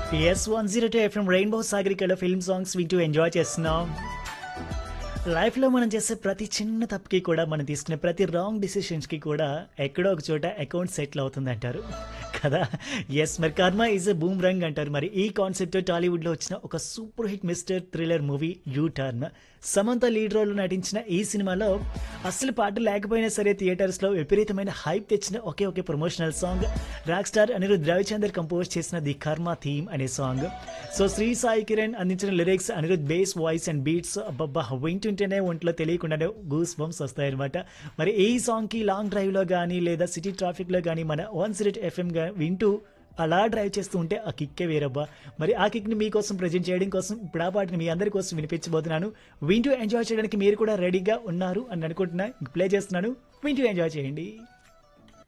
yes one zero two FM rainbow సాగరికలో film songs వింటూ enjoy చేస్తున్నాం లైఫ్లో మనం చేసే ప్రతి చిన్న తప్పుకి కూడా మనం తీసుకునే ప్రతి రాంగ్ డిసిషన్స్కి కూడా ఎక్కడో ఒక చోట అకౌంట్ సెటిల్ అవుతుంది అంటారు కదా ఎస్ మరి కర్మ ఈజ్ ఎ బూమ్ రంగ్ అంటారు మరి ఈ కాన్సెప్ట్ టాలీవుడ్లో వచ్చిన ఒక super hit mystery thriller movie U turn Samantha lead role నటించిన ఈ సినిమాలో అసలు పాట లేకపోయినా సరే థియేటర్స్లో విపరీతమైన హైప్ తెచ్చిన ఒకే ఒకే promotional song rock star Anirudh Ravichander compose చేసిన ది కర్మ థీమ్ అనే సాంగ్ సో శ్రీ సాయి కిరణ్ అందించిన lyrics Anirudh bass voice and beats అబ్బబ్బా వింటుంటేనే ఒంట్లో తెలియకుండానే గూస్ బంప్స్ వస్తాయన్నమాట మరి ఈ సాంగ్కి లాంగ్ డ్రైవ్లో కానీ లేదా సిటీ ట్రాఫిక్లో కానీ మన వన్ సిరెట్ ఎఫ్ఎం వింటూ అలా డ్రైవ్ చేస్తూ ఉంటే ఆ కిక్కే వేరబ్బా మరి ఆ కిక్ని మీకోసం ప్రజెంట్ చేయడం కోసం ఇప్పుడు ఆ పాటని మీ అందరి కోసం వినిపించబోతున్నాను వింటూ ఎంజాయ్ చేయడానికి మీరు కూడా రెడీగా ఉన్నారు అని అనుకుంటున్నా ప్లే చేస్తున్నాను వింటూ ఎంజాయ్ చేయండి